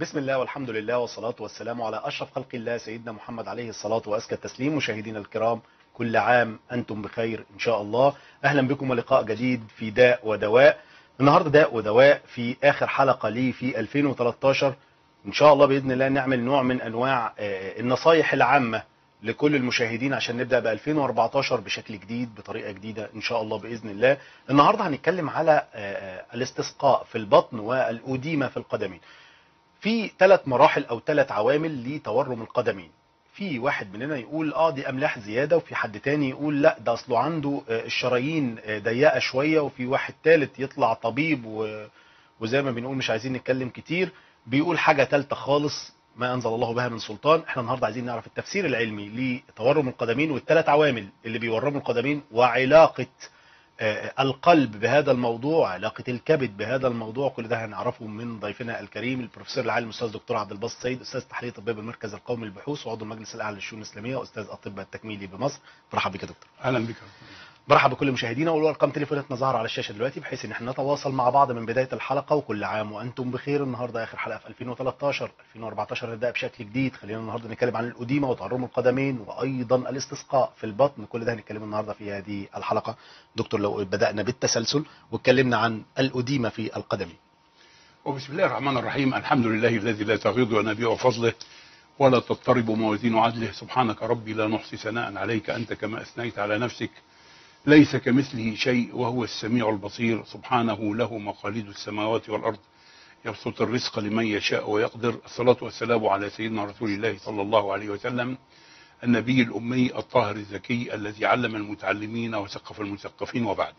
بسم الله والحمد لله والصلاة والسلام على أشرف خلق الله سيدنا محمد عليه الصلاة وأزكى التسليم مشاهدينا الكرام كل عام أنتم بخير إن شاء الله أهلا بكم ولقاء جديد في داء ودواء النهاردة داء ودواء في آخر حلقة لي في 2013 إن شاء الله بإذن الله نعمل نوع من أنواع آه، النصايح العامة لكل المشاهدين عشان نبدأ ب 2014 بشكل جديد بطريقة جديدة إن شاء الله بإذن الله النهاردة هنتكلم على آه، آه، الاستسقاء في البطن والأوديمة في القدمين في ثلاث مراحل او ثلاث عوامل لتورم القدمين في واحد مننا يقول اه دي املاح زياده وفي حد تاني يقول لا ده اصله عنده آه، الشرايين آه، ضيقه شويه وفي واحد ثالث يطلع طبيب و... وزي ما بنقول مش عايزين نتكلم كتير بيقول حاجه ثالثه خالص ما انزل الله بها من سلطان احنا النهارده عايزين نعرف التفسير العلمي لتورم القدمين والثلاث عوامل اللي بيورموا القدمين وعلاقه آه، القلب بهذا الموضوع علاقة الكبد بهذا الموضوع كل ده هنعرفه من ضيفنا الكريم البروفيسور العالم الأستاذ دكتور عبد الباسط سيد أستاذ تحليل طبية بالمركز القومي للبحوث وعضو المجلس الأعلى للشؤون الإسلامية وأستاذ الطب التكميلي بمصر مرحبا بك يا دكتور اهلا بك مرحبا بكل مشاهدينا والارقام تليفوناتنا ظاهره على الشاشه دلوقتي بحيث ان احنا نتواصل مع بعض من بدايه الحلقه وكل عام وانتم بخير النهارده اخر حلقه في 2013 2014 نبدا بشكل جديد خلينا النهارده نتكلم عن الاديمه وتورم القدمين وايضا الاستسقاء في البطن كل ده هنتكلم النهارده في هذه الحلقه دكتور لو بدانا بالتسلسل واتكلمنا عن الاديمه في القدمين وبسم الله الرحمن الرحيم الحمد لله الذي لا تغيض ونبيع فضله ولا تضطرب موازين عدله سبحانك ربي لا نحصي ثناء عليك انت كما اثنيت على نفسك ليس كمثله شيء وهو السميع البصير سبحانه له مقاليد السماوات والارض يبسط الرزق لمن يشاء ويقدر الصلاه والسلام على سيدنا رسول الله صلى الله عليه وسلم النبي الامي الطاهر الزكي الذي علم المتعلمين وثقف المثقفين وبعد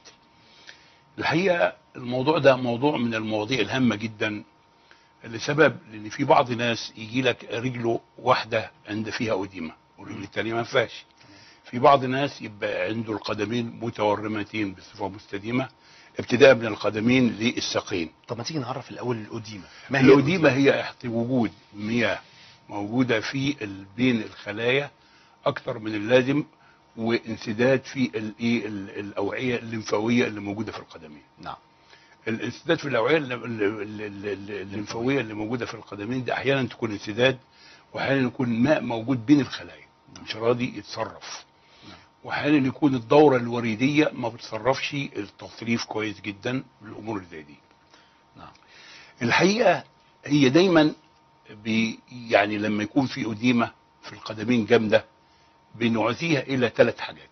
الحقيقه الموضوع ده موضوع من المواضيع الهامه جدا لسبب لان في بعض ناس يجي لك رجله واحده عند فيها اديمه والرجل الثانيه ما فيهاش في بعض ناس يبقى عنده القدمين متورمتين بصفه مستديمه ابتداء من القدمين للساقين طب ما تيجي نعرف الاول الاديمه ما هي الأديمة هي احت- وجود مياه موجودة في ال- بين الخلايا أكثر من اللازم وانسداد في الإيه ال- الأوعية الليمفاوية اللي موجودة في القدمين نعم الانسداد في الأوعية الل- ال- ال- ال- الليمفاوية اللي موجودة في القدمين ده أحيانا تكون انسداد وأحيانا يكون ماء موجود بين الخلايا مش راضي يتصرف نعم. وأحيانا يكون الدورة الوريدية ما بتصرفش التصريف كويس جدا بالأمور اللي زي دي نعم الحقيقه هي دايما بي يعني لما يكون في اديمه في القدمين جامده بنعزيها الى ثلاث حاجات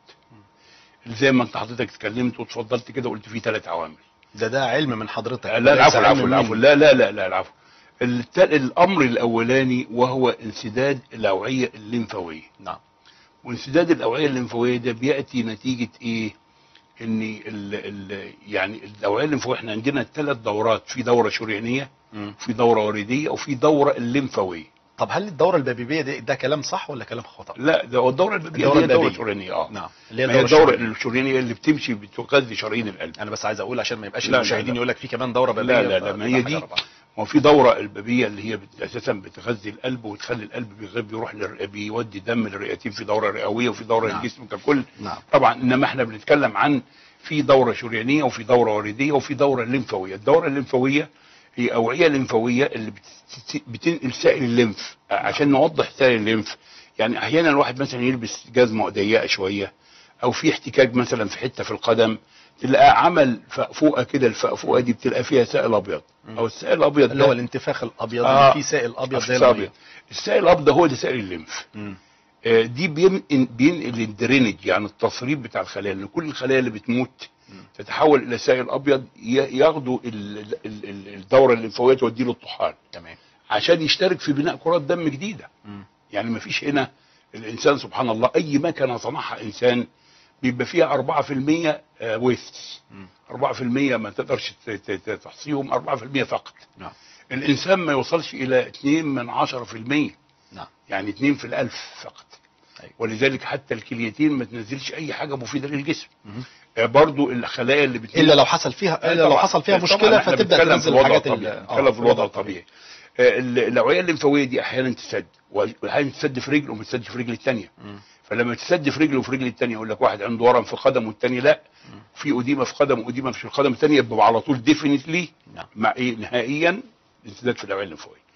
زي ما انت حضرتك اتكلمت وتفضلت كده وقلت في ثلاث عوامل ده ده علم من حضرتك لا وليس العفو علم العفو مني. العفو لا لا لا لا العفو الت- الامر الاولاني وهو انسداد الاوعيه الليمفاويه نعم وانسداد الاوعيه الليمفاويه ده بياتي نتيجه ايه ان ال ال يعني الاوعيه الليمفاويه احنا عندنا ثلاث دورات في دوره شريانيه مم. في دوره وريديه وفي دوره الليمفاويه طب هل الدوره البابيبيه دي ده كلام صح ولا كلام خطا لا ده هو الدوره البابيه الدورة هي دوره البابية. شريانيه اه نعم اللي هي ما هي الدوره الدوره الشرعية. الشريانيه اللي بتمشي بتغذي شرايين القلب انا بس عايز اقول عشان ما يبقاش لا، لا، المشاهدين لا. يقول لك في كمان دوره بابيه لا لا لا ما هي فده دي حاجة رابعة. ما في دوره البابيه اللي هي بت- اساسا بتغذي القلب وتخلي القلب بيغ- بيروح للر- بيودي دم للرئتين في دوره رئويه وفي دوره نعم. الجسم ككل نعم طبعا انما احنا بنتكلم عن في دوره شريانيه وفي دوره ورديه وفي دوره ليمفاويه الدوره الليمفاويه هي اوعيه ليمفاويه اللي بت- بتنقل سائل الليمف عشان نوضح سائل الليمف يعني احيانا الواحد مثلا يلبس جزمه ضيقه شويه او في احتكاك مثلا في حته في القدم تلاقى عمل فقفوقه كده الفقفوقه دي بتلاقي فيها سائل ابيض او السائل الابيض اللي هو ده الانتفاخ الابيض آه. اللي فيه سائل ابيض زي السائل الميه السائل الابيض ده هو ده سائل الليمف مم. آه، دي بين- بينقل الدرينج يعني التصريب بتاع الخلايا لان كل الخلايا اللي بتموت مم. تتحول الى سائل ابيض ي- ياخدوا ال- ال- ال- ال- الدوره الليمفاويه توديه للطحال تمام عشان يشترك في بناء كرات دم جديده مم. يعني ما فيش هنا الانسان سبحان الله اي مكنه صنعها انسان بيبقى فيها 4% ويست مم. 4% ما تقدرش ت- ت- ت- تحصيهم 4% فقط نعم الانسان ما يوصلش الى 2 من 10% نعم يعني 2 في الألف فقط أيوة. ولذلك حتى الكليتين ما تنزلش اي حاجه مفيده للجسم مم. آه، برضو الخلايا اللي بتنزل الا لو حصل فيها الا لو طبعاً. حصل فيها طبعاً مشكله إحنا فتبدا بنتكلم في تنزل الوضع الحاجات الطبيعي. ال- بنتكلم في الوضع الطبيعي آه، ال- الاوعيه الليمفاويه دي احيانا تسد واحيانا تسد في رجل وما تسد في رجل الثانيه مم. فلما تسد في رجل وفي رجل الثانيه يقول لك واحد عنده ورم في قدم والثاني لا في اديمه في قدم واديمه في القدم الثانيه يبقى على طول ديفينتلي نعم مع ايه نهائيا انسداد في الاوعيه الليمفاويه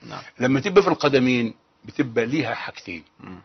نعم لما تبقى في القدمين بتبقى ليها حاجتين مم.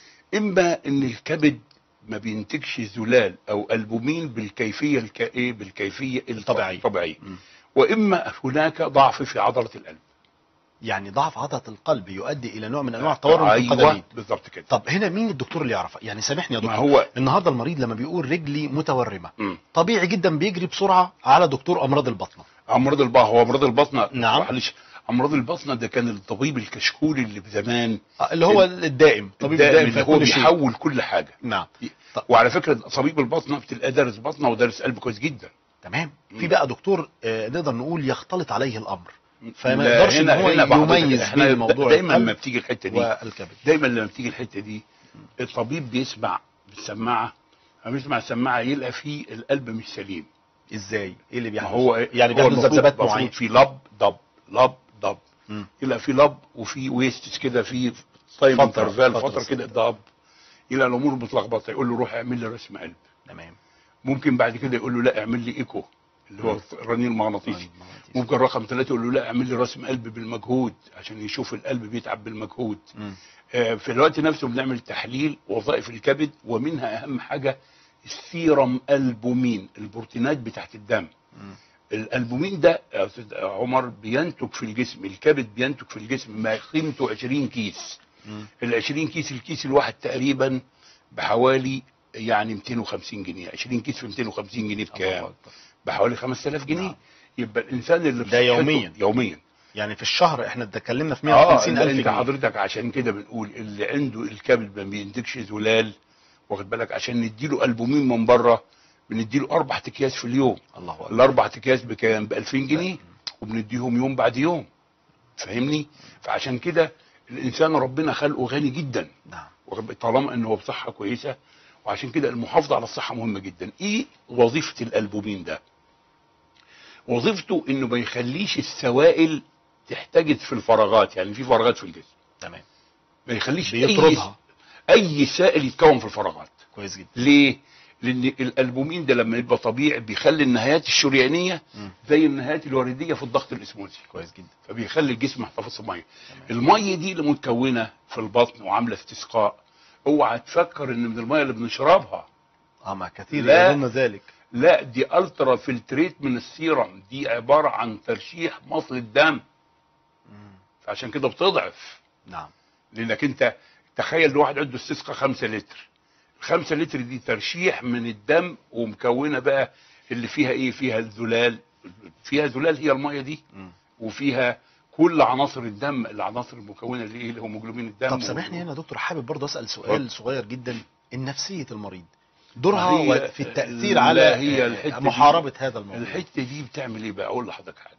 اما ان الكبد ما بينتجش زلال او البومين بالكيفيه الك... إيه؟ بالكيفيه الطبيعية. الطبيعيه مم. واما هناك ضعف في عضله القلب يعني ضعف عضله القلب يؤدي الى نوع من انواع التورم في القدمين ايوه بالظبط كده طب هنا مين الدكتور اللي يعرفها يعني سامحني يا ما دكتور هو النهارده المريض لما بيقول رجلي متورمه مم. طبيعي جدا بيجري بسرعه على دكتور امراض البطنه امراض البطن هو امراض البطنه نعم. معلش امراض البطنه ده كان الطبيب الكشكولي اللي زمان آه، اللي هو الدائم طبيب الدائم الدائم اللي في هو كل شيء بيحول كل حاجه نعم طب. وعلى فكره طبيب البطنه بتبقى دارس بطنه ودارس قلب كويس جدا تمام مم. في بقى دكتور آه، نقدر نقول يختلط عليه الامر فما لا، يقدرش ان هنا- هو هنا بعض- يميز احنا بين موضوع دايما لما القلب بتيجي الحته دي والكبد دايما لما بتيجي الحته دي الطبيب بيسمع بالسماعه لما يسمع السماعه يلقى فيه القلب مش سليم ازاي ايه اللي ما بيحصل هو يعني هو بيحصل المفروض- ذبذبات المفروض معينه في لب ضب لب ضب مم. يلقى في لب وفي ويستس كده في تايم فترة- انترفال فترة فتره كده ضب يلقى الامور متلخبطه يقول له روح اعمل لي رسم قلب تمام ممكن بعد كده يقول له لا اعمل لي ايكو اللي هو الرنين المغناطيسي ممكن رقم ثلاثة يقول له لا اعمل لي رسم قلب بالمجهود عشان يشوف القلب بيتعب بالمجهود مم. آه، في الوقت نفسه بنعمل تحليل وظائف الكبد ومنها اهم حاجه السيرم البومين البروتينات بتاعت الدم مم. الالبومين ده يا استاذ عمر بينتج في الجسم الكبد بينتج في الجسم ما قيمته 20 كيس مم. ال 20 كيس الكيس الواحد تقريبا بحوالي يعني 250 جنيه 20 كيس في 250 جنيه الله بكام أكبر. بحوالي 5000 جنيه نعم. يبقى الانسان اللي ده بصحته- يوميا. يوميا يعني في الشهر احنا اتكلمنا في اه 150 الف انت جنيه حضرتك عشان كده بنقول اللي عنده الكبد ما بينتجش زلال واخد بالك عشان نديله البومين من بره بنديله اربع اكياس في اليوم الله اكبر الاربع اكياس بكام ب 2000 جنيه وبنديهم يوم بعد يوم فاهمني فعشان كده الانسان ربنا خلقه غني جدا نعم واخد بالك؟ طالما انه هو بصحه كويسه وعشان كده المحافظه على الصحه مهمه جدا ايه وظيفه الالبومين ده وظيفته انه ما يخليش السوائل تحتجز في الفراغات يعني في فراغات في الجسم تمام ما يخليش اي بيطردها اي سائل يتكون في الفراغات كويس جدا ليه لان الالبومين ده لما يبقى طبيعي بيخلي النهايات الشريانيه مم. زي النهايات الورديه في الضغط الاسموزي كويس جدا فبيخلي الجسم محتفظ بميه تمام. الميه دي اللي متكونه في البطن وعامله استسقاء اوعى تفكر ان من الميه اللي بنشربها اه ما كثير لا. يظن ذلك لا دي الترا فلتريت من السيرم دي عباره عن ترشيح مصل الدم مم. فعشان كده بتضعف نعم لانك انت تخيل ان واحد عنده استسقاء 5 لتر الخمسة لتر دي ترشيح من الدم ومكونه بقى اللي فيها ايه فيها الزلال فيها زلال هي الميه دي مم. وفيها كل عناصر الدم العناصر المكونه اللي ايه الهيموجلوبين الدم طب و- سامحني هنا يا دكتور حابب برضه اسال سؤال اتفضل. صغير جدا النفسيه المريض دورها هي- و- في التاثير لا، على هي آه، الحتة دي- محاربه هذا الموضوع الحته دي بتعمل ايه بقى اقول لحضرتك حاجه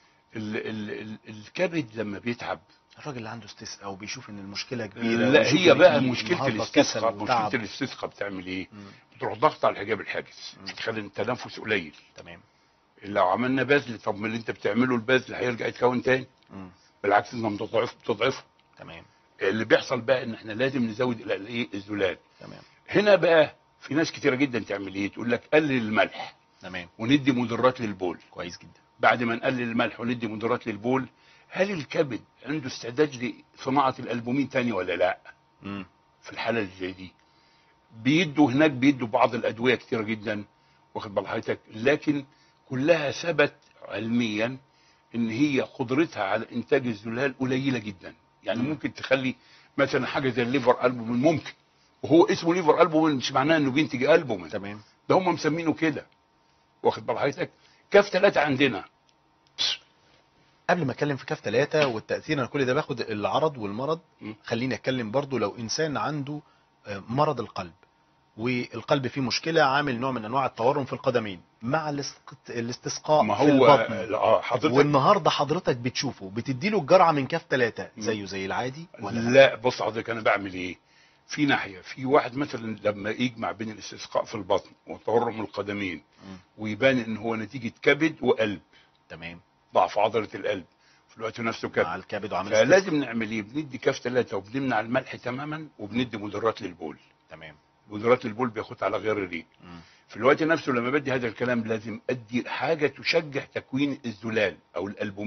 ال ال ال الكبد لما بيتعب الراجل اللي عنده استسقاء وبيشوف ان المشكله كبيره لا ويشوف هي إن بقى في مشكله النهاردة الاستسقاء كسل مشكله وتعب. الاستسقاء بتعمل ايه مم. بتروح ضغط على الحجاب الحاجز مم. تخلي التنفس قليل تمام لو عملنا بذل طب ما اللي انت بتعمله البذل هيرجع يتكون تاني مم. بالعكس انت بتضعف بتضعفه تمام اللي بيحصل بقى ان احنا لازم نزود ال- الايه الزلال تمام هنا بقى في ناس كتيره جدا تعمل ايه تقول لك قلل الملح تمام وندي مدرات للبول كويس جدا بعد ما نقلل الملح وندي مدرات للبول هل الكبد عنده استعداد لصناعه الالبومين تاني ولا لا مم. في الحاله اللي زي دي بيدوا هناك بيدوا بعض الادويه كتيره جدا واخد بال حضرتك لكن كلها ثبت علميا ان هي قدرتها على انتاج الزلال قليله جدا يعني مم. ممكن تخلي مثلا حاجه زي الليفر البومين ممكن وهو اسمه ليفر البومين مش معناه انه بينتج البومين تمام ده هم مسمينه كده واخد بال حضرتك كاف ثلاثه عندنا قبل ما اتكلم في كاف ثلاثة والتأثير انا كل ده باخد العرض والمرض مم. خليني اتكلم برضو لو انسان عنده آه، مرض القلب والقلب فيه مشكلة عامل نوع من انواع التورم في القدمين مع الاستق- الاستسقاء ما في هو البطن آه، حضرتك والنهارده حضرتك بتشوفه بتديله الجرعة من كاف ثلاثة مم. زيه زي العادي ولا لا؟ لا بص حضرتك انا بعمل ايه في ناحيه في واحد مثلا لما يجمع بين الاستسقاء في البطن وتورم القدمين مم. ويبان ان هو نتيجه كبد وقلب تمام ضعف عضله القلب في الوقت نفسه مع كبد الكبد وعامل استسقاء. فلازم نعمل ايه بندي كاف ثلاثه وبنمنع الملح تماما وبندي مدرات للبول تمام مدرات للبول بياخدها على غير الريق مم. في الوقت نفسه لما بدي هذا الكلام لازم ادي حاجه تشجع تكوين الزلال او الالبومين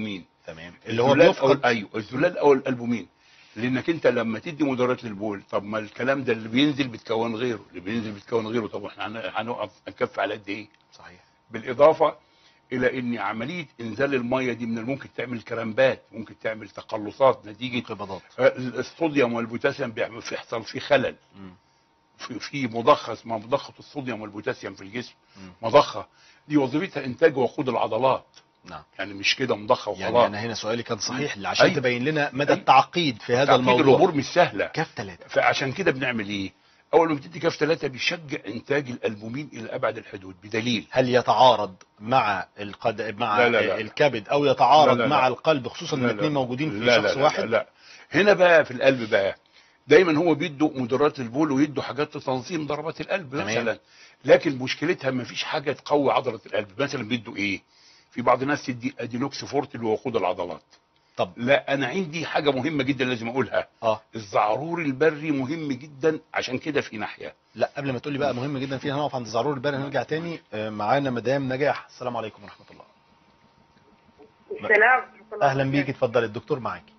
تمام اللي هو الزلال أو بيفقد ايوه الزلال او الالبومين لانك انت لما تدي مدرات للبول طب ما الكلام ده اللي بينزل بتكون غيره اللي بينزل بتكون غيره طب احنا هن- هنقف نكف على قد ايه صحيح بالاضافه الى ان عمليه انزال الميه دي من الممكن تعمل كرامبات ممكن تعمل تقلصات نتيجه انقباضات الصوديوم والبوتاسيوم بيعمل بيحصل فيه خلل مم. في في مضخه اسمها مضخه الصوديوم والبوتاسيوم في الجسم مم. مضخه دي وظيفتها انتاج وقود العضلات نعم يعني مش كده مضخه يعني وخلاص انا هنا سؤالي كان صحيح عشان أيوة. تبين لنا مدى أيوة. التعقيد في هذا تعقيد الموضوع الامور مش سهله كاف ثلاثة فعشان كده بنعمل ايه اول ما بتدي كاف ثلاثه بيشجع انتاج الالبومين الى ابعد الحدود بدليل هل يتعارض مع القد... مع لا، لا، لا. الكبد او يتعارض لا، لا، مع لا. القلب خصوصا لا، لا، الاثنين موجودين في لا شخص لا لا واحد لا, لا. هنا بقى في القلب بقى دايما هو بيدوا مدرات البول ويدوا حاجات لتنظيم ضربات القلب تمام. مثلا لكن مشكلتها ما فيش حاجه تقوي عضله القلب مثلا بيدوا ايه في بعض الناس تدي ادينوكس فورت لوقود العضلات طب لا انا عندي حاجه مهمه جدا لازم اقولها اه الزعرور البري مهم جدا عشان كده في ناحيه لا قبل ما تقول لي بقى مهم جدا فيها هنقف عند زعرور الباري هنرجع تاني آه، معانا مدام نجاح السلام عليكم ورحمه الله السلام ورحمة الله اهلا بيكي وبركاته. اتفضلي الدكتور معاكي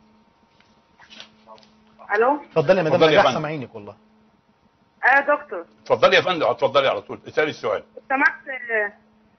الو اتفضلي يا مدام اتفضلي يا نجاح فندم. سامعينك والله اه دكتور اتفضلي يا فندم اتفضلي على طول اسالي السؤال سمعت آه،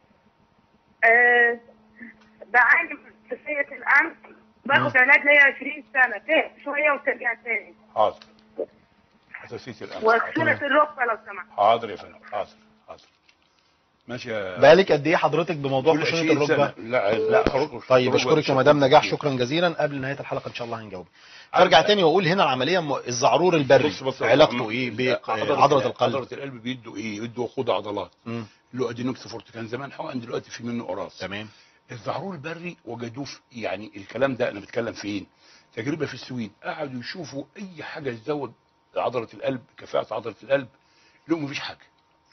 آه، بعاني من حساسية الأنف باخد علاج ليا 20 سنة تعب شوية وترجع تاني حاضر حساسيه الانف وخشونة الركبة لو سمحت حاضر يا فندم حاضر حاضر ماشي يا بقالك قد ايه حضرتك بموضوع كل خشونه 20 الركبه سنة. لا لا خروج- طيب خروج اشكرك يا وحشة. مدام نجاح شكرا جزيلا قبل نهايه الحلقه ان شاء الله هنجاوب ارجع تاني واقول هنا العمليه م- الزعرور البري بص بص علاقته ايه بعضله القلب عضله القلب بيدوا ايه يدوا وقود عضلات مم. له ادينوكس فورت كان زمان حقن دلوقتي في منه قراص تمام الزعرور البري وجدوه في يعني الكلام ده انا بتكلم فين تجربه في السويد قعدوا يشوفوا اي حاجه تزود عضله القلب كفاءه عضله القلب لقوا مفيش حاجه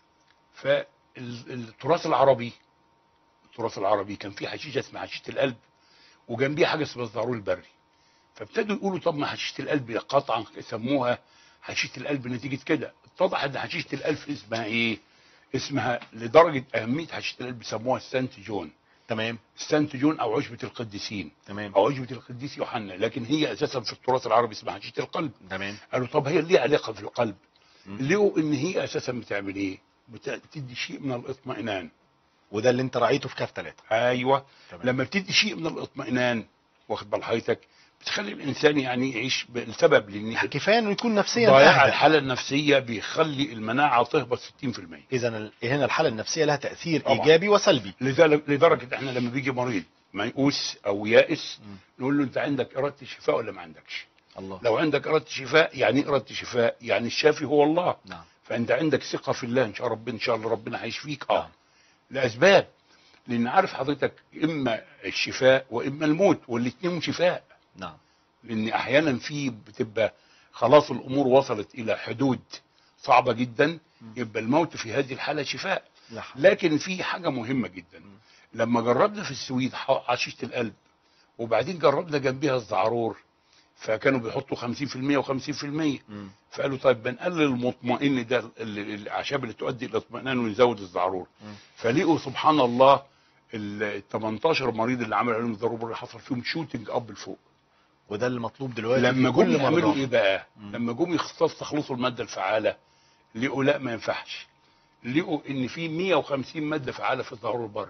فالتراث العربي التراث العربي كان فيه حشيشه اسمها حشيشه القلب وجنبيها حاجه اسمها الزعرور البري فابتدوا يقولوا طب ما حشيشه القلب قطعا سموها حشيشه القلب نتيجه كده اتضح ان حشيشه القلب اسمها ايه اسمها لدرجه اهميه حشيشه القلب سموها سانت جون تمام سانت جون او عشبه القديسين تمام او عشبه القديس يوحنا لكن هي اساسا في التراث العربي اسمها حشيشه القلب تمام قالوا طب هي ليها علاقه في القلب مم. لقوا ان هي اساسا بتعمل ايه بت- بتدي شيء من الاطمئنان وده اللي انت راعيته في كاف ثلاثة ايوه تمام. لما بتدي شيء من الاطمئنان واخد بال حضرتك بتخلي الانسان يعني يعيش بالسبب لان كفايه انه يكون نفسيا ضياع اهدى الحاله النفسيه بيخلي المناعه تهبط 60% اذا ال- هنا الحاله النفسيه لها تاثير طبعا. ايجابي وسلبي لذلك لدرجه احنا لما بيجي مريض ميؤوس او يائس مم. نقول له انت عندك اراده شفاء ولا ما عندكش الله لو عندك اراده شفاء يعني ايه اراده شفاء يعني الشافي هو الله نعم فانت عندك ثقه في الله ان شاء ربنا ان شاء الله ربنا هيشفيك نعم. اه لاسباب لان عارف حضرتك اما الشفاء واما الموت والاثنين شفاء نعم لان احيانا في بتبقى خلاص الامور وصلت الى حدود صعبه جدا يبقى الموت في هذه الحاله شفاء لا حول. لكن في حاجه مهمه جدا لما جربنا في السويد ح- عشيشه القلب وبعدين جربنا جنبها الزعرور فكانوا بيحطوا 50% و50% مم. فقالوا طيب بنقلل المطمئن ده ال- ال- الاعشاب اللي تؤدي الى الاطمئنان ونزود الزعرور مم. فلقوا سبحان الله ال 18 مريض اللي عملوا عليهم الضروري حصل فيهم شوتنج اب لفوق وده اللي مطلوب دلوقتي لما في جم كل يعملوا مرضى ايه بقى مم. لما جم يختص- يستخلصوا الماده الفعاله لقوا لا ما ينفعش لقوا ان في 150 ماده فعاله في الظهور البري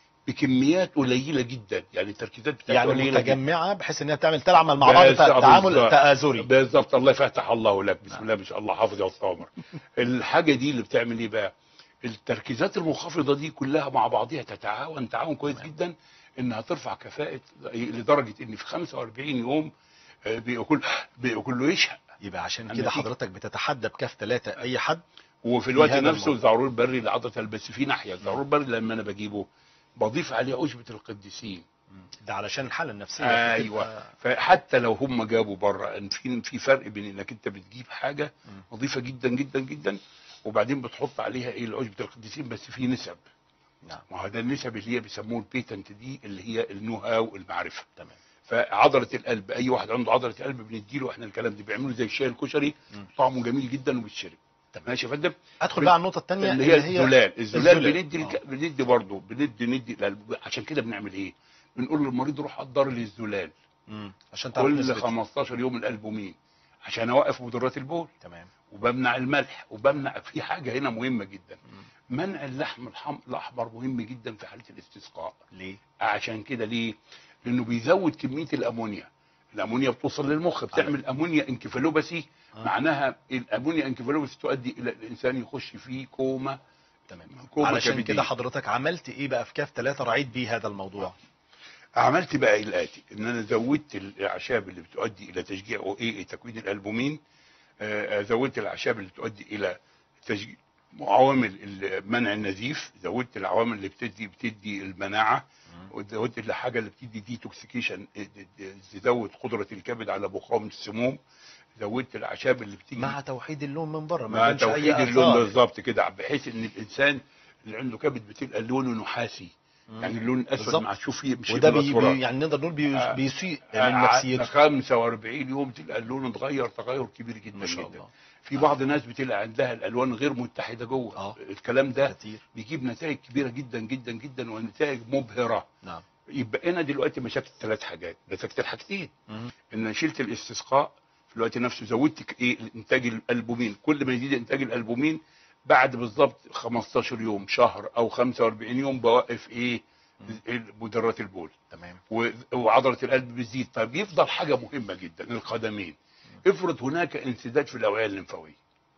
بكميات قليله جدا يعني التركيزات بتاعتها يعني قليله جدا. متجمعه بحيث انها تعمل تعمل مع بعض بالظبط. تعامل تآزري بالظبط الله يفتح الله لك بسم الله ما شاء الله حافظ يا استاذ عمر الحاجه دي اللي بتعمل ايه بقى التركيزات المنخفضه دي كلها مع بعضها تتعاون تعاون كويس جدا انها ترفع كفاءه لدرجه ان في 45 يوم آه، بيبقى كل بيبقى كله يشهق يبقى عشان أنا كده في- حضرتك بتتحدى بكاف ثلاثة اي حد وفي الوقت هذا نفسه الموضوع. الزعرور البري لعضله بس في ناحيه الزعرور البري لما انا بجيبه بضيف عليه عشبه القديسين ده علشان الحاله النفسيه ايوه بتبقى- فحتى لو هم جابوا بره ان في في فرق بين انك انت بتجيب حاجه مم. نظيفه جدا جدا جدا وبعدين بتحط عليها ايه العشبه القديسين بس في نسب نعم ما هو ده النسب اللي هي بيسموه البيتنت دي اللي هي النو هاو المعرفه تمام فعضله القلب اي واحد عنده عضله قلب بنديله احنا الكلام ده بيعملوا زي الشاي الكشري مم. طعمه جميل جدا وبيتشرب تمام. ماشي يا فندم ادخل بقى على النقطه الثانيه اللي هي الزلال الزلال الزلال. بندي آه. الك... بندي برضه بندي ندي للقلب. عشان كده بنعمل ايه بنقول للمريض روح قدر لي الزلال مم. عشان تعرف كل نسبة 15 يوم الالبومين عشان اوقف مضرات البول تمام وبمنع الملح وبمنع في حاجه هنا مهمه جدا منع اللحم الحم... الاحمر مهم جدا في حاله الاستسقاء ليه عشان كده ليه لانه بيزود كميه الامونيا الامونيا بتوصل للمخ بتعمل امونيا انكفالوباسي آه. معناها الامونيا انكفالوباسي تؤدي الى الانسان يخش في كوما تمام كوما علشان كبدية. كده حضرتك عملت ايه بقى في كاف ثلاثة راعيت بيه هذا الموضوع عملت بقى الاتي ان انا زودت الاعشاب اللي بتؤدي الى تشجيع او ايه تكوين الالبومين آه، زودت الاعشاب اللي تؤدي الى تشجيع عوامل ال- منع النزيف زودت العوامل اللي بتدي بتدي المناعه وزودت الحاجه اللي بتدي ديتوكسيكيشن تزود قدره الكبد على مقاومه السموم زودت الاعشاب اللي بتيجي مع توحيد اللون من بره ما مع كانش توحيد اي اللون آثار. بالظبط كده بحيث ان الانسان اللي عنده كبد بتبقى لونه نحاسي مم. يعني اللون الاسود بالظبط. مع تشوف فيه مش وده يبقى بي أصفرار. بي يعني نقدر نقول بي آه. بيسيء من قعدنا نفسيته 45 يوم تلقى اللون اتغير تغير كبير جدا ما شاء جدا الله في بعض الناس بتلقى عندها الالوان غير متحده جوه آه. الكلام ده كتير بيجيب نتائج كبيره جدا جدا جدا ونتائج مبهره نعم يبقى انا دلوقتي مسكت ثلاث حاجات مسكت الحاجتين مم. ان أنا شلت الاستسقاء في الوقت نفسه زودت ك- ايه انتاج الالبومين كل ما يزيد انتاج الالبومين بعد بالظبط 15 يوم شهر او 45 يوم بوقف ايه مدرات البول تمام و- وعضله القلب بتزيد فبيفضل حاجه مهمه جدا القدمين افرض هناك انسداد في الاوعيه الليمفاويه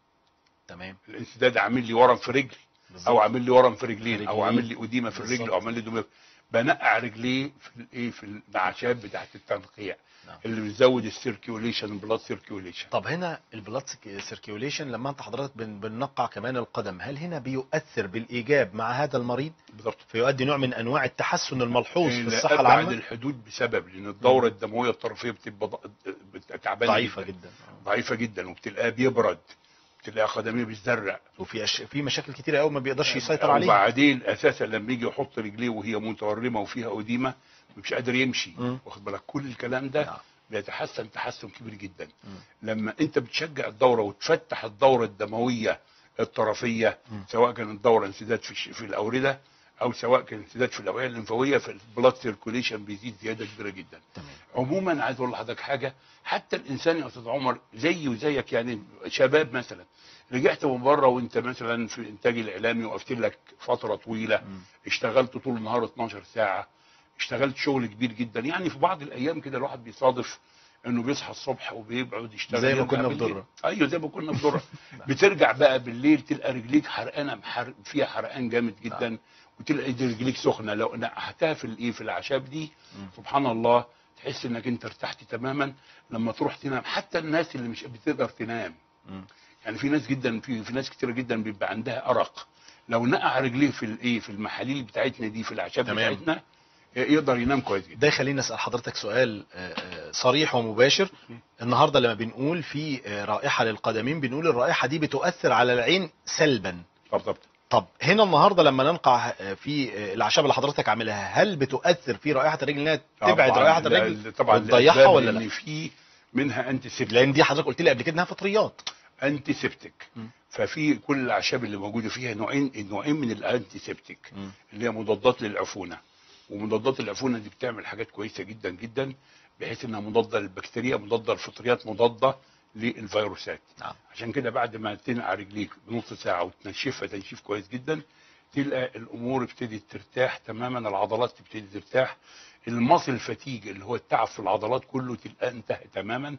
تمام الانسداد عامل لي ورم في رجل بالظبط. او عامل لي ورم في رجلين رجلين. او عامل لي اديمه في الرجل بالظبط. او عامل لي دماغ بنقع رجليه في الايه في النعشات بتاعت التنقيع نعم. اللي بتزود السيركيوليشن البلاد سيركيوليشن طب هنا البلاد سيركيوليشن لما انت حضرتك بن- بننقع كمان القدم هل هنا بيؤثر بالايجاب مع هذا المريض بالظبط فيؤدي نوع من انواع التحسن الملحوظ في إلى الصحه ابعد العامه الحدود بسبب لان الدوره الدمويه الطرفيه بتبقى ض- بت- تعبانه ضعيفه جدا. جدا ضعيفه جدا وبتلاقيها بيبرد بتلاقيها قدميه بتزرع وفي أش... في مشاكل كتيره قوي ما بيقدرش يسيطر عليها وبعدين اساسا لما يجي يحط رجليه وهي متورمه وفيها اديمه مش قادر يمشي مم. واخد بالك كل الكلام ده نعم. بيتحسن تحسن كبير جدا مم. لما انت بتشجع الدوره وتفتح الدوره الدمويه الطرفيه مم. سواء كانت دوره انسداد في الش- في الاورده او سواء كان انسداد في الاوعيه الليمفاويه فالبلاد سيركوليشن بيزيد زياده كبيره جدا تمام عموما عايز اقول لحضرتك حاجه حتى الانسان يا استاذ عمر زيي وزيك يعني شباب مثلا رجعت من بره وانت مثلا في الانتاج الاعلامي وقفت لك فتره طويله مم. اشتغلت طول النهار 12 ساعه اشتغلت شغل كبير جدا يعني في بعض الايام كده الواحد بيصادف انه بيصحى الصبح وبيقعد يشتغل زي ما يرجع كنا في بالليل. درة. ايوه زي ما كنا في دره بترجع بقى بالليل تلقى رجليك حرقانه محر... فيها حرقان جامد جدا وتلقى إيد رجليك سخنه لو نقعتها في الايه في الاعشاب دي مم. سبحان الله تحس انك انت ارتحت تماما لما تروح تنام حتى الناس اللي مش بتقدر تنام مم. يعني في ناس جدا في, في ناس كتيره جدا بيبقى عندها ارق لو نقع رجليه في الايه في المحاليل بتاعتنا دي في الاعشاب تمام. بتاعتنا يقدر ينام كويس جدا ده يخليني اسال حضرتك سؤال آه، آه، صريح ومباشر النهارده لما بنقول في آه، رائحه للقدمين بنقول الرائحه دي بتؤثر على العين سلبا بالظبط طب هنا النهارده لما ننقع آه، في آه، الاعشاب اللي حضرتك عاملها هل بتؤثر في رائحه الرجل انها تبعد طبعاً رائحه لا- الرجل طبعا وتضيعها لأسباب ولا ان لا في منها انتي سيبتيك لان دي حضرتك قلت لي قبل كده انها فطريات انتي سيبتيك مم. ففي كل الاعشاب اللي موجوده فيها نوعين نوعين من الانتي سيبتيك مم. اللي هي مضادات للعفونه ومضادات العفونه دي بتعمل حاجات كويسه جدا جدا بحيث انها مضاده للبكتيريا مضاده للفطريات مضاده للفيروسات نعم عشان كده بعد ما تنقع رجليك بنص ساعه وتنشفها تنشيف كويس جدا تلقى الامور ابتدت ترتاح تماما العضلات تبتدي ترتاح المصل فتيج اللي هو التعب في العضلات كله تلقاه انتهى تماما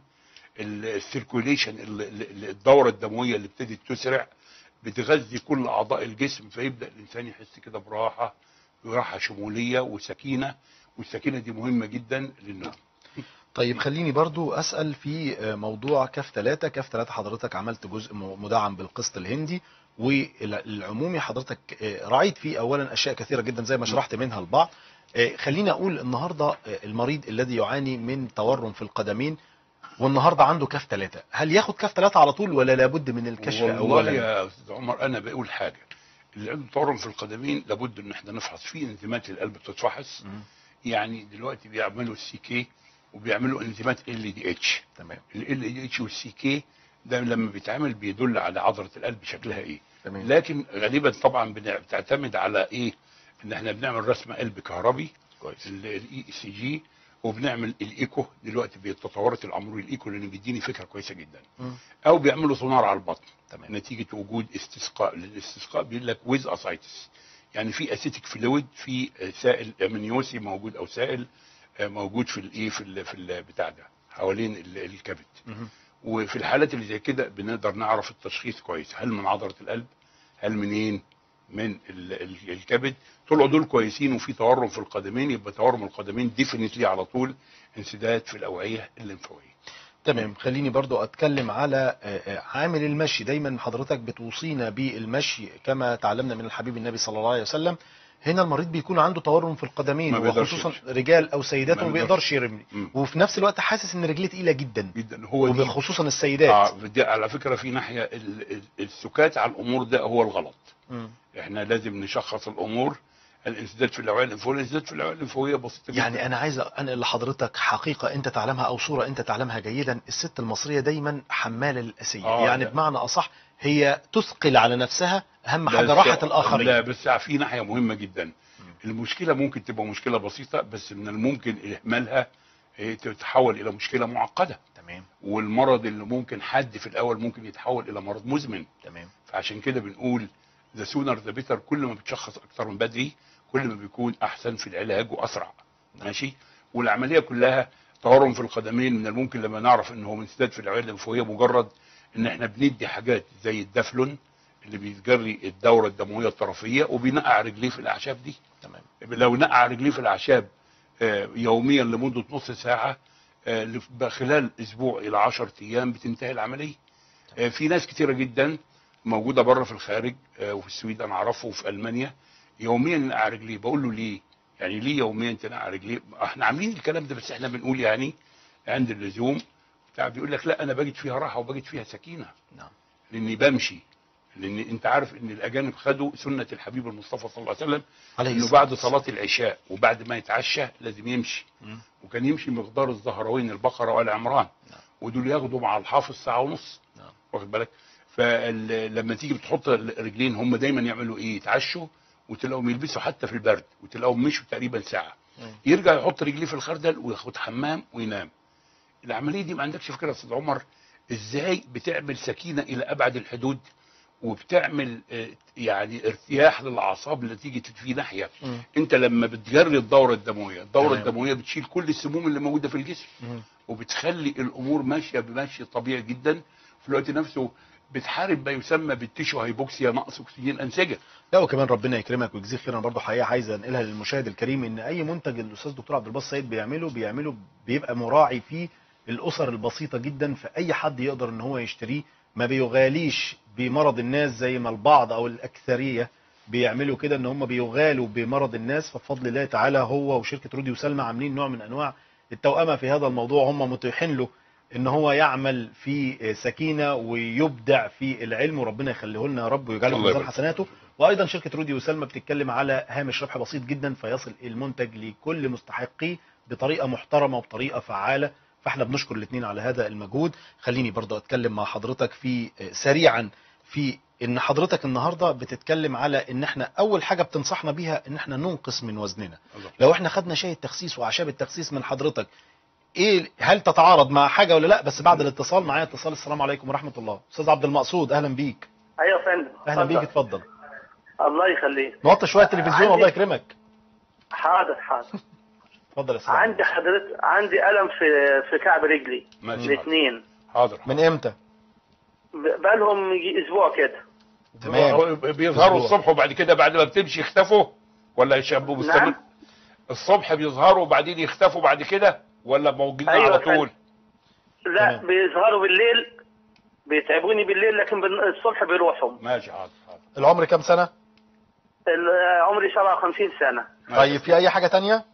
السيركوليشن الدوره الدمويه اللي ابتدت تسرع بتغذي كل اعضاء الجسم فيبدا الانسان يحس كده براحه براحه شموليه وسكينه والسكينه دي مهمه جدا للنوم طيب خليني برضو اسال في آه، موضوع كاف ثلاثة كاف ثلاثة حضرتك عملت جزء م- مدعم بالقسط الهندي والعمومي حضرتك آه، راعيت فيه اولا اشياء كثيره جدا زي ما شرحت منها البعض آه، خليني اقول النهارده آه، المريض الذي يعاني من تورم في القدمين والنهارده عنده كاف ثلاثة هل ياخد كاف ثلاثة على طول ولا لابد من الكشف والله اولا يا استاذ عمر انا بقول حاجه اللي عنده تورم في القدمين لابد ان احنا نفحص في انزيمات للقلب بتتفحص مم، يعني دلوقتي بيعملوا السي كي وبيعملوا انزيمات ال دي اتش تمام ال دي اتش والسي كي ده لما بيتعمل بيدل على عضله القلب شكلها ايه تمام لكن غالبا طبعا بن- بتعتمد على ايه ان احنا بنعمل رسم قلب كهربي كويس الاي سي جي وبنعمل الايكو دلوقتي بتطورت الامور الايكو لان بيديني فكره كويسه جدا مم. او بيعملوا سونار على البطن تمام نتيجه وجود استسقاء للاستسقاء بيقول لك ويز اسايتس يعني في اسيتيك فلويد في سائل امنيوسي موجود او سائل آه، موجود في الايه في ال في البتاع ده حوالين ال- الكبد مهم. وفي الحالات اللي زي كده بنقدر نعرف التشخيص كويس هل من عضله القلب هل منين من ال ال الكبد طلعوا دول كويسين وفي تورم في القدمين يبقى تورم القدمين ديفينتلي على طول انسداد في الاوعيه الليمفاويه تمام خليني برضو اتكلم على آه، آه، عامل المشي دايما حضرتك بتوصينا بالمشي كما تعلمنا من الحبيب النبي صلى الله عليه وسلم هنا المريض بيكون عنده تورم في القدمين ما بيقدرش وخصوصا يمشي. رجال او سيدات ما ما بيقدرش. بيقدرش يرمي مم. وفي نفس الوقت حاسس ان رجليه تقيله جدا جدا هو دي وخصوصا السيدات آه دي على فكره في ناحيه ال- ال- السكات على الامور ده هو الغلط مم. احنا لازم نشخص الامور الانسداد في الاوعيه الليمفاويه الانسداد في الاوعيه الليمفاويه بسيطه جدا يعني انا عايز انقل لحضرتك حقيقه انت تعلمها او صوره انت تعلمها جيدا الست المصريه دايما حماله للاسيه آه، يعني لا. بمعنى اصح هي تثقل على نفسها اهم حاجه بس- راحه الاخرين لا بس في ناحيه مهمه جدا المشكله ممكن تبقى مشكله بسيطه بس من الممكن اهمالها إيه، تتحول الى مشكله معقده تمام والمرض اللي ممكن حد في الاول ممكن يتحول الى مرض مزمن تمام فعشان كده بنقول ذا سونر ذا بيتر كل ما بتشخص اكتر من بدري كل ما بيكون احسن في العلاج واسرع ماشي والعمليه كلها تورم في القدمين من الممكن لما نعرف ان هو انسداد في الاوعيه الليمفاويه مجرد ان احنا بندي حاجات زي الدافلون اللي بيجري الدوره الدمويه الطرفيه وبينقع رجليه في الاعشاب دي تمام لو نقع رجليه في الاعشاب آه، يوميا لمده نص ساعه آه، لف- خلال اسبوع الى 10 ايام بتنتهي العمليه آه، في ناس كتيره جدا موجوده بره في الخارج آه، وفي السويد انا اعرفه وفي المانيا يوميا نقع رجليه بقول له ليه يعني ليه يوميا تنقع رجليه احنا عاملين الكلام ده بس احنا بنقول يعني عند اللزوم بتاع بيقول لك لا انا بجد فيها راحه وبجد فيها سكينه نعم لاني بمشي لان انت عارف ان الاجانب خدوا سنه الحبيب المصطفى صلى الله عليه وسلم عليه انه الصلاة بعد صلاه العشاء وبعد ما يتعشى لازم يمشي مم. وكان يمشي مقدار الزهروين البقره وال عمران نعم. ودول ياخدوا مع الحافظ ساعه ونص نعم. واخد بالك فلما تيجي بتحط الرجلين هم دايما يعملوا ايه يتعشوا وتلاقوهم يلبسوا حتى في البرد وتلاقوهم مشوا تقريبا ساعه مم. يرجع يحط رجليه في الخردل وياخد حمام وينام العمليه دي ما عندكش فكره يا استاذ عمر ازاي بتعمل سكينه الى ابعد الحدود وبتعمل آه، يعني ارتياح للاعصاب نتيجه في ناحيه مم. انت لما بتجري الدوره الدمويه الدوره تمام. الدمويه بتشيل كل السموم اللي موجوده في الجسم مم. وبتخلي الامور ماشيه بمشي طبيعي جدا في الوقت نفسه بتحارب ما يسمى بالتيشو هايبوكسيا نقص اكسجين انسجه لا وكمان ربنا يكرمك ويجزيك خير انا برضه حقيقه عايز انقلها للمشاهد الكريم ان اي منتج الاستاذ دكتور عبد الباسط سيد بيعمله بيعمله بيبقى مراعي فيه الاسر البسيطه جدا فاي حد يقدر ان هو يشتريه ما بيغاليش بمرض الناس زي ما البعض او الاكثريه بيعملوا كده ان هم بيغالوا بمرض الناس فبفضل الله تعالى هو وشركه رودي وسلمى عاملين نوع من انواع التوأمه في هذا الموضوع هم متيحين له ان هو يعمل في سكينه ويبدع في العلم وربنا يخليه لنا يا رب ويجعله في الله ميزان يبارك. حسناته وايضا شركه رودي وسلمى بتتكلم على هامش ربح بسيط جدا فيصل المنتج لكل مستحقيه بطريقه محترمه وبطريقه فعاله فاحنا بنشكر الاثنين على هذا المجهود خليني برضه اتكلم مع حضرتك في سريعا في ان حضرتك النهارده بتتكلم على ان احنا اول حاجه بتنصحنا بيها ان احنا ننقص من وزننا الله. لو احنا خدنا شاي التخسيس واعشاب التخسيس من حضرتك ايه هل تتعارض مع حاجه ولا لا بس بعد الاتصال معايا اتصال السلام عليكم ورحمه الله استاذ عبد المقصود اهلا بيك ايوه يا فندم اهلا اتفضل. بيك اتفضل الله يخليك نوطي شويه التلفزيون عندي- الله يكرمك حاضر حاضر اتفضل يا استاذ عندي حضرتك عندي الم في في كعب رجلي ماشي الاثنين حاضر من امتى بقالهم يجي اسبوع كده تمام هو بيظهروا أسبوع. الصبح وبعد كده بعد ما بتمشي يختفوا ولا يشبوا مستمر نعم. الصبح بيظهروا وبعدين يختفوا بعد كده ولا موجودين أيوة على فندم. طول لا تمام. بيظهروا بالليل بيتعبوني بالليل لكن بال- الصبح بيروحوا ماشي حاضر حاضر العمر كام سنه ال- عمري 57 سنه ماشي. طيب في اي حاجه تانية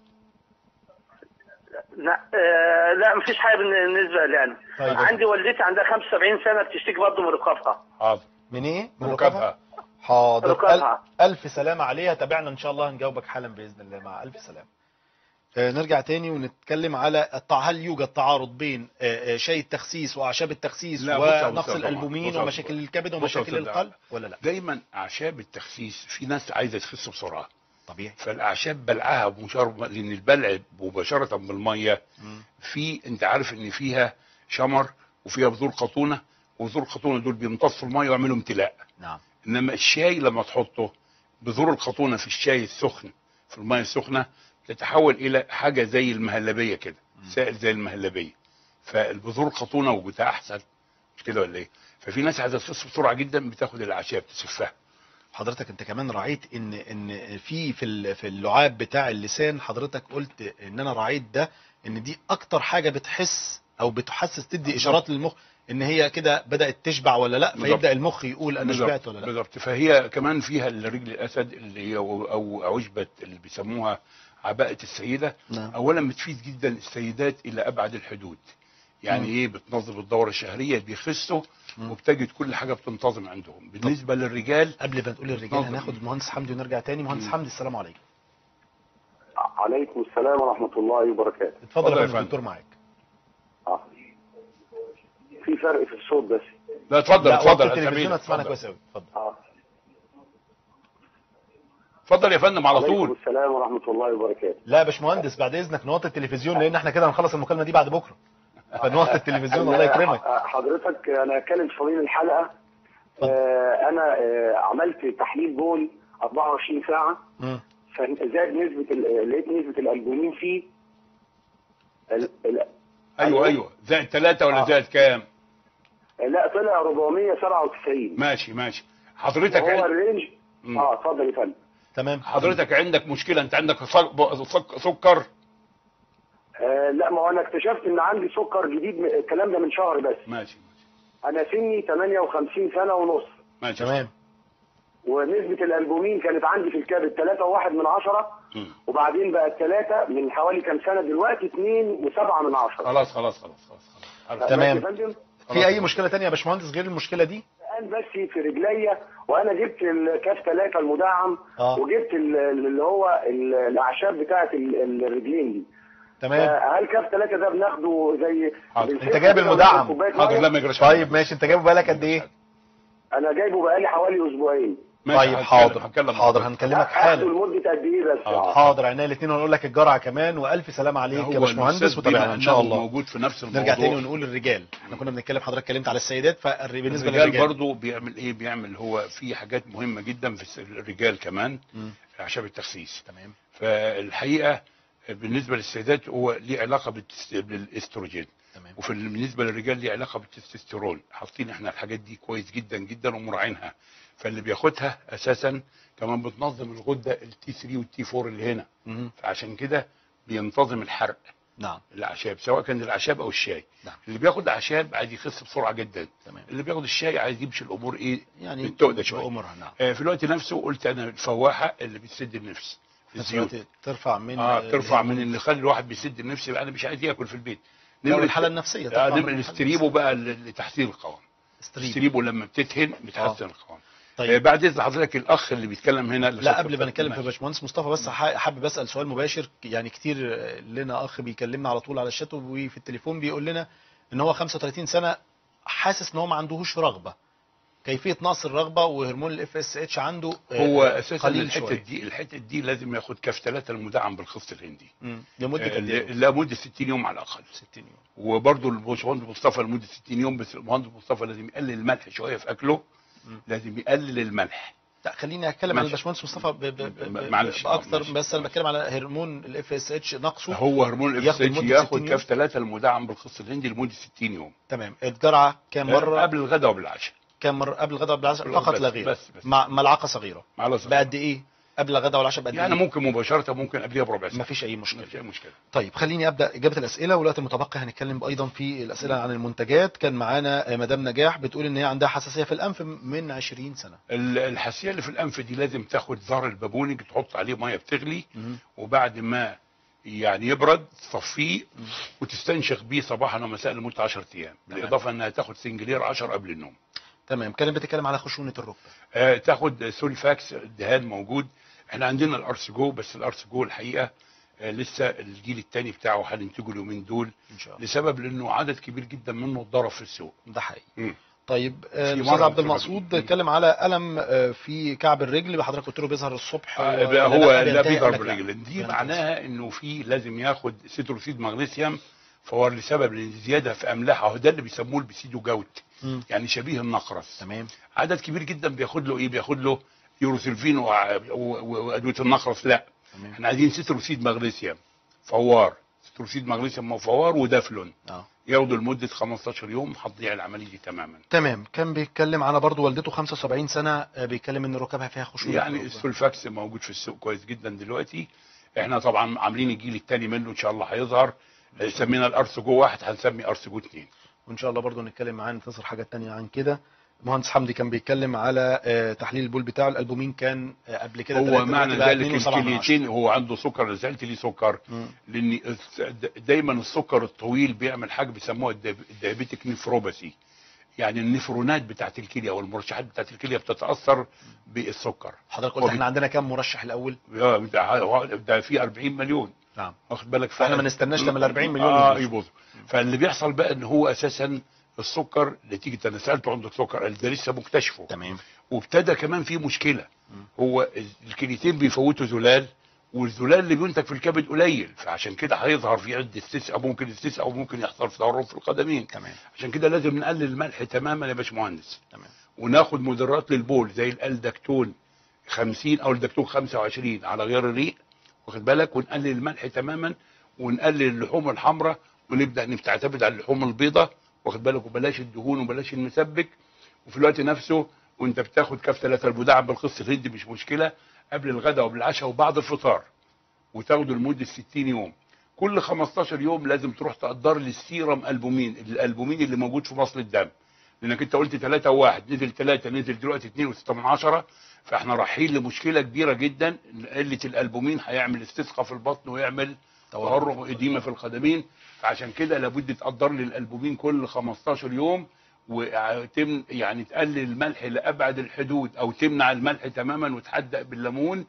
لا آه لا مفيش حاجه بالنسبه لي انا طيب. عندي والدتي عندها 75 سنه بتشتكي برضه من ركابها حاضر من ايه من ركبها حاضر ركبها. ألف, ألف سلامة عليها تابعنا إن شاء الله هنجاوبك حالا بإذن الله مع ألف سلامة آه، نرجع تاني ونتكلم على التع... هل يوجد تعارض بين آه، آه، شاي التخسيس وأعشاب التخسيس لا، بص يا ونقص أستاذ عمر، الألبومين بص يا ومشاكل أستاذ. الكبد بص يا ومشاكل أستاذ القلب ولا لا دايما اعشاب التخسيس في ناس عايزه تخس بسرعه طبيعي فالاعشاب بلعها مباشره لان البلع مباشره بالميه مم. في انت عارف ان فيها شمر وفيها بذور قطونه وبذور القطونه دول بيمتصوا الميه ويعملوا امتلاء نعم انما الشاي لما تحطه بذور القطونه في الشاي السخن في الميه السخنه تتحول الى حاجه زي المهلبيه كده سائل زي المهلبيه فالبذور القطونه وجودها احسن مش كده ولا ايه ففي ناس عايزه تخس بسرعه جدا بتاخد الاعشاب تسفها حضرتك انت كمان راعيت ان ان في في ال- في اللعاب بتاع اللسان حضرتك قلت ان انا راعيت ده ان دي اكتر حاجه بتحس او بتحسس تدي اشارات للمخ ان هي كده بدات تشبع ولا لا بالظبط. فيبدا المخ يقول انا بالظبط، شبعت ولا لا بالظبط فهي كمان فيها الرجل الاسد اللي هي او أو عشبه اللي بيسموها عباءه السيده نعم. اولا بتفيد جدا السيدات الى ابعد الحدود يعني مم. ايه بتنظم الدوره الشهريه بيخسوا مم. وبتجد كل حاجه بتنتظم عندهم بالنسبه للرجال قبل ما نقول الرجال اتفضل. هناخد المهندس حمدي ونرجع تاني مهندس مم. حمدي السلام عليكم عليكم السلام ورحمة الله وبركاته اتفضل اتفضل يا يا فندم فندم. الدكتور معاك آه. في فرق في الصوت بس لا اتفضل لا اتفضل وقت يا التلفزيون سمير، هتسمعنا اتفضل. كويس قوي اتفضل آه. اتفضل يا فندم على عليكم طول السلام ورحمة الله وبركاته لا يا باشمهندس بعد اذنك نوطي التلفزيون لان احنا كده هنخلص المكالمه دي بعد بكره فنوطي التلفزيون الله يكرمك آه، حضرتك أنا أتكلم في صميم الحلقة آه أنا آه عملت تحليل بول 24 ساعة مم. فزاد نسبة ال- لقيت نسبة الألبومين فيه ال... ال... ايوه ايوه زائد ثلاثة ولا آه. زائد كام لا طلع 497 ماشي ماشي حضرتك هو عند... الرينج مم. اه اتفضل يا فندم تمام حضرتك عندك مشكله انت عندك صك- صك- سكر آه لا ما هو انا اكتشفت ان عندي سكر جديد م- الكلام ده من شهر بس ماشي انا سني 58 سنه ونص ماشي تمام ونسبه الالبومين كانت عندي في الكبد 3.1 من عشرة مم. وبعدين بقت 3 من حوالي كام سنه دلوقتي 2 و7 من عشرة خلاص خلاص خلاص خلاص خلاص تمام. ماشي يا فندم في اي مشكله تانية يا باشمهندس غير المشكله دي الان بس في رجليا وانا جبت الكاف 3 المدعم آه. وجبت ال- اللي هو ال- الاعشاب بتاعه ال- الرجلين دي تمام هل كاف 3 ده بناخده زي حاضر. بنسيح أنت جايب كده المدعم. كوباية حاضر مية؟ لا ما يجراش طيب ماشي انت جايبه بالك قد ايه انا جايبه بقالي حوالي اسبوعين ماشي، طيب هتكلم- حاضر هتكلم حاضر مع هنكلمك هاخده حالا لمده قد ايه بس حاضر. حاضر عينيا الاثنين ونقول لك الجرعه كمان والف سلامه عليك هو يا باشمهندس الأستاذ وتابعنا بما ان شاء أنه الله موجود في نفس الموضوع نرجع تاني ونقول الرجال احنا كنا بنتكلم حضرتك اتكلمت على السيدات فبالنسبه الرجال للرجال برضو بيعمل ايه بيعمل هو في حاجات مهمه جدا في الس- الرجال كمان مم. اعشاب التخسيس تمام فالحقيقه بالنسبه للسيدات هو ليه علاقه بالتس- بالاستروجين تمام وفي بالنسبه للرجال ليه علاقه بالتستوستيرون حاطين احنا الحاجات دي كويس جدا جدا ومراعينها فاللي بياخدها اساسا كمان بتنظم الغده التي 3 والتي 4 اللي هنا مم. فعشان كده بينتظم الحرق نعم الاعشاب سواء كان الاعشاب او الشاي نعم. اللي بياخد اعشاب عايز يخس بسرعه جدا تمام اللي بياخد الشاي عايز يمشي الامور ايه يعني بالتقدة شوية. بأمرها نعم آه في الوقت نفسه قلت انا الفواحه اللي بتسد النفس في نفس الزيوت الوقت ترفع من اه ترفع الهرمون. من اللي يخلي الواحد بيسد النفس يبقى انا مش عايز ياكل في البيت لا، نمرة- والحاله النفسيه آه ترفع من نمرة الحالة الاستريبو بقى ل- لتحسين القوام الستريبو. الاستريبو لما بتدهن بتحسن القوام آه طيب بعد اذن حضرتك الاخ اللي بيتكلم هنا اللي لا خد- قبل ما نتكلم في ماشي. باشمهندس مصطفى بس ح- حابب اسال سؤال مباشر يعني كتير لنا اخ بيكلمنا على طول على الشات وفي التليفون بيقول لنا ان هو 35 سنه حاسس ان هو ما عندهوش رغبه كيفيه نقص الرغبه وهرمون الاف اس اتش عنده آه، هو اساسا قليل الحته شويه دي الحته دي لازم ياخد كاف ثلاثه المدعم بالخص الهندي مم. لمده آه، قد ايه؟ ل- لمده 60 يوم على الاقل 60 يوم وبرضه الباشمهندس مصطفى لمده 60 يوم بس المهندس مصطفى لازم يقلل الملح شويه في اكله مم. لازم يقلل الملح لا خليني اتكلم ماشي. على الباشمهندس مصطفى ب- ب- ب- ب- معلش. باكثر ماشي. بس انا بتكلم على هرمون الاف اس اتش نقصه هو هرمون الاف ياخد اس لمدة 60 ياخد يوم؟ كاف ثلاثه المدعم بالخص الهندي لمده 60 يوم تمام الجرعه كام مره قبل الغداء وبالعشاء كام مره قبل الغداء بالعشاء فقط بس- لا غير بس- بس. مع ملعقه صغيره على صغير. بقد ايه قبل الغداء والعشاء بقد يعني ايه ممكن مباشره ممكن قبلها بربع ساعه ما فيش اي مشكله مفيش اي مشكله طيب خليني ابدا اجابه الاسئله والوقت المتبقي هنتكلم ايضا في الاسئله عن المنتجات كان معانا مدام نجاح بتقول ان هي عندها حساسيه في الانف من 20 سنه ال- الحساسيه اللي في الانف دي لازم تاخد زهر البابونج تحط عليه ميه بتغلي مم. وبعد ما يعني يبرد تصفيه وتستنشق بيه صباحا ومساء لمده 10 ايام تمام. بالاضافه انها تاخد سنجلير 10 قبل النوم تمام كانت بتتكلم على خشونه الركبه آه تاخد سولفاكس الدهان موجود احنا عندنا الارسجو بس الارسجو الحقيقه آه لسه الجيل الثاني بتاعه هننتجه اليومين دول ان شاء الله لسبب لانه عدد كبير جدا منه اتضرب في السوق ده حقيقي مم. طيب آه، في الاستاذ مرض عبد في المقصود الرجل. اتكلم على الم آه، في كعب الرجل حضرتك قلت له بيظهر الصبح آه، ولا هو لا بينتهي؟ بيضرب قال لك لا. الرجل دي بينتهي. معناها انه في لازم ياخد سيتروسيد مغنيسيوم فهو لسبب الزياده في املاحه هو ده اللي بيسموه البسيدو جوت مم. يعني شبيه النقرس تمام عدد كبير جدا بياخد له ايه بياخد له يوروسلفين وع- و- و- وادويه النقرس لا تمام احنا عايزين سيتروسيد مغنيسيوم فوار سيتروسيد مغنيسيوم وفوار ودافلون اه ياخدوا لمده 15 يوم هتضيع العمليه دي تماما تمام كان بيتكلم على برضه والدته 75 سنه آه، بيتكلم ان ركبها فيها خشونه يعني السولفاكس موجود في السوق كويس جدا دلوقتي احنا طبعا عاملين الجيل الثاني منه ان شاء الله هيظهر سمينا الارسجو واحد هنسمي ارسجو اثنين وان شاء الله برضه نتكلم معاه ننتظر حاجات تانية عن كده المهندس حمدي كان بيتكلم على آه، تحليل البول بتاعه الالبومين كان آه، قبل كده هو تلاتة، معنى دلوقتي بقى ذلك 2.7 من عشرة. الكليتين هو عنده سكر نزلت ليه سكر مم. لان الس- دايما السكر الطويل بيعمل حاجه بيسموها الدياب- الديابيتك نيفروباثي يعني النفرونات بتاعت الكليه او المرشحات بتاعت الكليه بتتاثر بالسكر حضرتك هو قلت بي- احنا عندنا كام مرشح الاول آه، ده ده في 40 مليون نعم واخد بالك فاحنا ما نستناش لما ال 40 مليون اه يبوظوا. يبوظ فاللي بيحصل بقى ان هو اساسا السكر نتيجه انا سالته عندك سكر قال ده لسه مكتشفه تمام وابتدى كمان في مشكله هو الكليتين بيفوتوا زلال والزلال اللي بينتج في الكبد قليل فعشان كده هيظهر في عده استسقاء ممكن استسقاء وممكن يحصل في تورم في القدمين تمام عشان كده لازم نقلل الملح تماما يا باشمهندس تمام وناخد مدرات للبول زي الالدكتون 50 او الدكتون 25 على غير الريق واخد بالك ونقلل الملح تماما ونقلل اللحوم الحمراء ونبدا نعتمد على اللحوم البيضاء واخد بالك وبلاش الدهون وبلاش المسبك وفي الوقت نفسه وانت بتاخد كف ثلاثة المدعم بالقسط الهندي مش مشكله قبل الغداء وبالعشاء وبعد الفطار وتاخده لمده 60 يوم كل 15 يوم لازم تروح تقدر لي السيرم البومين الالبومين اللي موجود في مصل الدم لانك انت قلت 3 1 نزل 3 نزل دلوقتي 2 و6 من عشرة فاحنا رايحين لمشكله كبيره جدا إن قله الالبومين هيعمل استسقاء في البطن ويعمل تورم واديمه في القدمين فعشان كده لابد تقدر لي الالبومين كل 15 يوم وتم يعني تقلل الملح لابعد الحدود او تمنع الملح تماما وتحدق بالليمون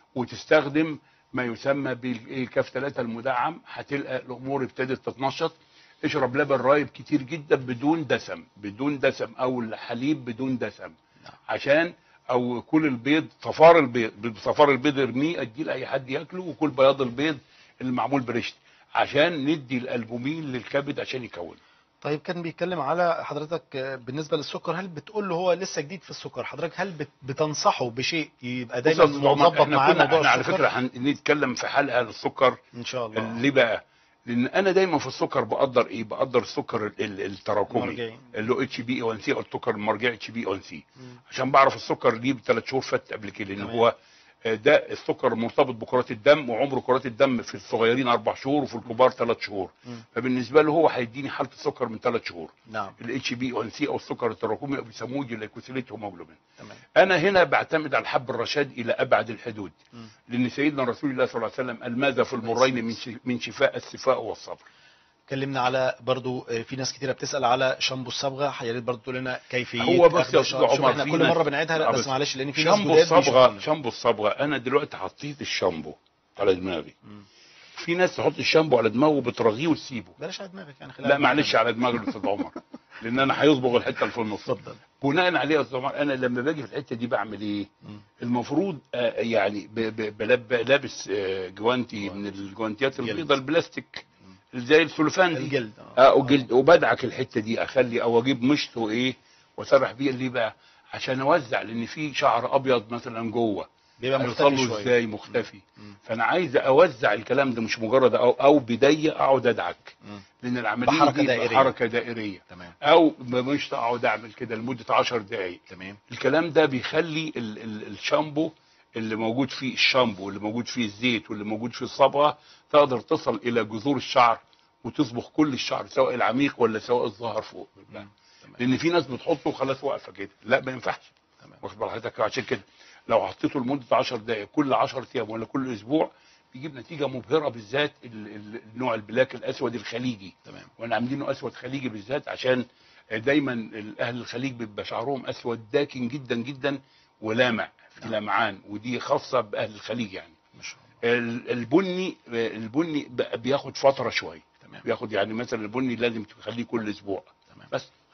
وتستخدم ما يسمى بالكاف 3 المدعم هتلقى الامور ابتدت تتنشط اشرب لبن رايب كتير جدا بدون دسم بدون دسم او الحليب بدون دسم عشان او كل البيض صفار البيض صفار البيض ارميه اديه لاي حد ياكله وكل بياض البيض اللي معمول برشت عشان ندي الالبومين للكبد عشان يكون طيب كان بيتكلم على حضرتك آه، بالنسبه للسكر هل بتقول له هو لسه جديد في السكر حضرتك هل بت- بتنصحه بشيء يبقى دايما بص يا أستاذ عمر، مظبط احنا معاه كنا موضوع احنا على السكر فكره هنتكلم في حلقه للسكر ان شاء الله ليه بقى؟ لان انا دايما في السكر بقدر ايه؟ بقدر السكر ال- ال- التراكمي مرجعي. اللي هو اتش بي 1 سي او السكر المرجعي اتش بي 1 سي مم. عشان بعرف السكر ليه بثلاث شهور فات قبل كده لان تمام. هو آه، ده السكر مرتبط بكرات الدم وعمر كرات الدم في الصغيرين اربع شهور وفي الكبار ثلاث شهور مم. فبالنسبه له هو هيديني حاله السكر من ثلاث شهور نعم الاتش بي 1 سي او السكر التراكمي او بيسموه جلايكوسيليت هيموجلوبين تمام انا هنا بعتمد على الحب الرشاد الى ابعد الحدود مم. لان سيدنا رسول الله صلى الله عليه وسلم قال ماذا في المرين من ش- من شفاء الشفاء والصبر اتكلمنا على برضو آه، في ناس كتيره بتسال على شامبو الصبغه يا ريت برضو تقول لنا كيفيه هو بس أخذ يا الشامبو. أستاذ شوف عمر احنا في كل ناس- مره بنعيدها لا آه، بس بس معلش لان في ناس شامبو جداد الصبغه بيشوفونا. شامبو الصبغه انا دلوقتي حطيت الشامبو على دماغي مم. في ناس تحط الشامبو على دماغه وبترغيه وتسيبه بلاش على دماغك يعني خليها لا على معلش دماغك. على دماغي الاستاذ عمر لان انا هيصبغ الحته اللي في النص اتفضل بناء عليه يا استاذ عمر انا لما باجي في الحته دي بعمل ايه؟ مم. المفروض آه، يعني ب- ب- بلب- لابس آه، جوانتي من الجوانتيات جلد. البيضاء البلاستيك زي السلوفان دي الجلد اه وجلد وبدعك الحته دي اخلي او اجيب مشط وايه واسرح بيه ليه بقى؟ عشان اوزع لان في شعر ابيض مثلا جوه بيبقى هيوصل مختفي له شويه ازاي مختفي مم. فانا عايز اوزع الكلام ده مش مجرد او او بدايه اقعد ادعك مم. لان العمليه بحركة دي دائرية. حركه دائريه تمام او مش اقعد اعمل كده لمده 10 دقائق تمام الكلام ده بيخلي ال ال الشامبو اللي موجود فيه الشامبو اللي موجود فيه الزيت واللي موجود فيه الصبغه تقدر تصل الى جذور الشعر وتصبغ كل الشعر سواء العميق ولا سواء الظاهر فوق تمام لان في ناس بتحطه وخلاص واقفه كده لا ما ينفعش تمام واخد بال حضرتك عشان كده لو حطيته لمده 10 دقائق كل 10 ايام ولا كل اسبوع بيجيب نتيجه مبهره بالذات ال- ال- النوع البلاك الاسود الخليجي تمام وانا عاملينه اسود خليجي بالذات عشان دايما اهل الخليج بيبقى شعرهم اسود داكن جدا جدا ولامع في نعم. لمعان ودي خاصه باهل الخليج يعني ما شاء الله ال- البني البني ب- بياخد فتره شويه تمام بياخد يعني مثلا البني لازم تخليه كل اسبوع تمام بس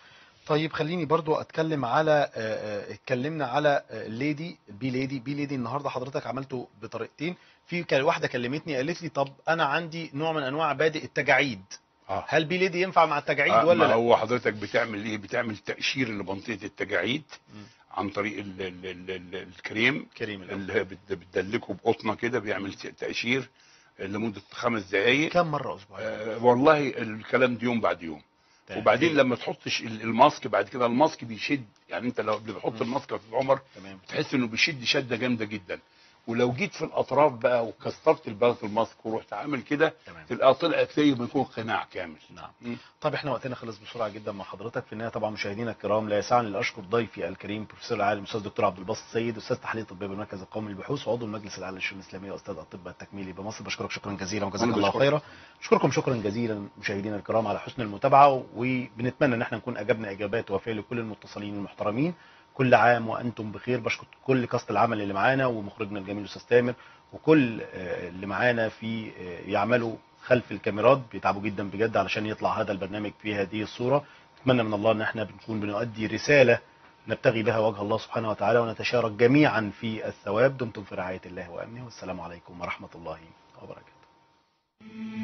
طيب خليني برضو اتكلم على آه، آه، اتكلمنا على آه، ليدي بي ليدي بي ليدي النهارده حضرتك عملته بطريقتين في كان واحده كلمتني قالت لي طب انا عندي نوع من انواع بادئ التجاعيد اه هل بي ليدي ينفع مع التجاعيد آه، ولا ما لا هو حضرتك بتعمل ايه بتعمل تقشير لمنطقه التجاعيد مم. عن طريق ال ال ال ال الكريم كريم الأول. اللي بت- بتدلكه بقطنه كده بيعمل تقشير لمده خمس دقائق كم مره اسبوعيا آه والله الكلام ده يوم بعد يوم تمام. وبعدين لما تحطش ال- الماسك بعد كده الماسك بيشد يعني انت لو بتحط الماسك يا استاذ عمر تمام تحس انه بيشد شده جامده جدا ولو جيت في الاطراف بقى وكسرت البلط الماسك ورحت عامل كده تمام تلقى طلعت زي ما يكون قناع كامل نعم مم. طب احنا وقتنا خلص بسرعه جدا مع حضرتك في النهايه طبعا مشاهدينا الكرام لا يسعني الا اشكر ضيفي الكريم بروفيسور العالم الاستاذ دكتور عبد الباسط السيد استاذ تحليل طبي بالمركز القومي للبحوث وعضو المجلس الاعلى للشؤون الاسلاميه واستاذ الطب التكميلي بمصر بشكرك شكرا جزيلا وجزاك أنا الله بشكرك. خيرا اشكركم شكرا جزيلا مشاهدينا الكرام على حسن المتابعه وبنتمنى ان احنا نكون اجبنا اجابات وافيه لكل المتصلين المحترمين كل عام وانتم بخير بشكر كل كاست العمل اللي معانا ومخرجنا الجميل الاستاذ تامر وكل آه، اللي معانا في آه، يعملوا خلف الكاميرات بيتعبوا جدا بجد علشان يطلع هذا البرنامج في هذه الصوره اتمنى من الله ان احنا بنكون بنؤدي رساله نبتغي بها وجه الله سبحانه وتعالى ونتشارك جميعا في الثواب دمتم في رعايه الله وامنه والسلام عليكم ورحمه الله وبركاته